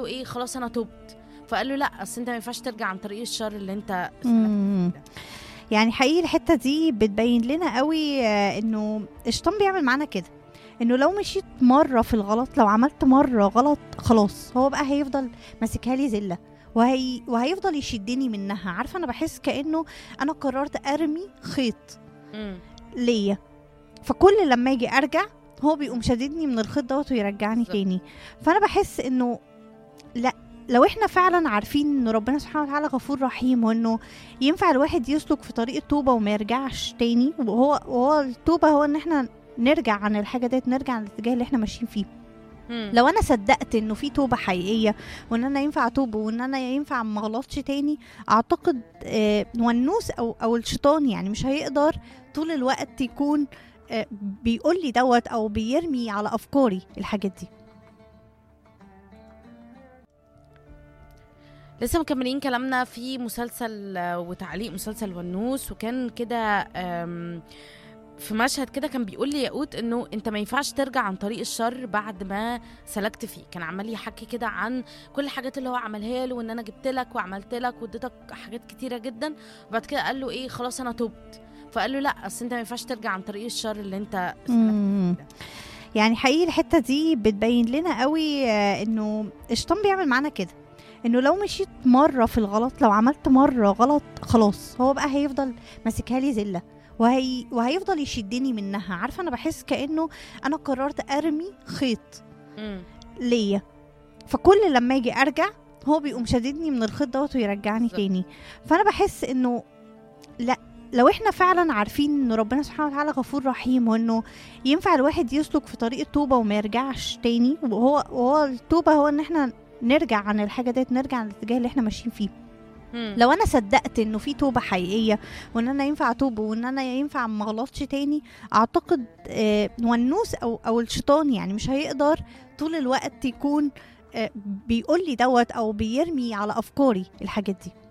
له ايه خلاص انا تبت فقال له لا اصل انت ما ينفعش ترجع عن طريق الشر اللي انت سلكت مم. فيه ده. يعني حقيقي الحته دي بتبين لنا قوي آه، انه الشيطان بيعمل معانا كده انه لو مشيت مره في الغلط لو عملت مره غلط خلاص هو بقى هيفضل ماسكها لي زله وهي وهيفضل يشدني منها عارفه انا بحس كانه انا قررت ارمي خيط مم. ليا فكل لما اجي ارجع هو بيقوم شاددني من الخيط دوت ويرجعني بالظبط. تاني فانا بحس انه لا لو احنا فعلا عارفين ان ربنا سبحانه وتعالى غفور رحيم وانه ينفع الواحد يسلك في طريق التوبه وما يرجعش تاني وهو وهو التوبه هو ان احنا نرجع عن الحاجه ديت نرجع عن الاتجاه اللي احنا ماشيين فيه مم. لو انا صدقت انه في توبه حقيقيه وان انا ينفع اتوب وان انا ينفع ما اغلطش تاني اعتقد آه، والنوس او او الشيطان يعني مش هيقدر طول الوقت يكون آه، بيقول لي دوت او بيرمي على افكاري الحاجات دي لسه مكملين كلامنا في مسلسل آه، وتعليق مسلسل ونوس وكان كده آم، في مشهد كده كان بيقول لي ياقوت انه انت ما ينفعش ترجع عن طريق الشر بعد ما سلكت فيه كان عمال يحكي كده عن كل الحاجات اللي هو عملها له وان انا جبت لك وعملت لك واديتك حاجات كتيره جدا وبعد كده قال له ايه خلاص انا تبت فقال له لا اصل انت ما ينفعش ترجع عن طريق الشر اللي انت سلكت مم. فيه ده. يعني حقيقي الحته دي بتبين لنا قوي آه، انه الشيطان بيعمل معانا كده انه لو مشيت مره في الغلط لو عملت مره غلط خلاص هو بقى هيفضل ماسكها لي زله وهي وهيفضل يشدني منها عارفه انا بحس كانه انا قررت ارمي خيط مم. ليا فكل لما اجي ارجع هو بيقوم شاددني من الخيط دوت ويرجعني بالظبط. تاني فانا بحس انه لا لو احنا فعلا عارفين ان ربنا سبحانه وتعالى غفور رحيم وانه ينفع الواحد يسلك في طريق التوبه وما يرجعش تاني وهو وهو التوبه هو ان احنا نرجع عن الحاجه ديت نرجع عن الاتجاه اللي احنا ماشيين فيه مم. لو انا صدقت انه في توبه حقيقيه وان انا ينفع اتوب وان انا ينفع ما اغلطش تاني اعتقد آه، والنوس او او الشيطان يعني مش هيقدر طول الوقت يكون آه، بيقول لي دوت او بيرمي على افكاري الحاجات دي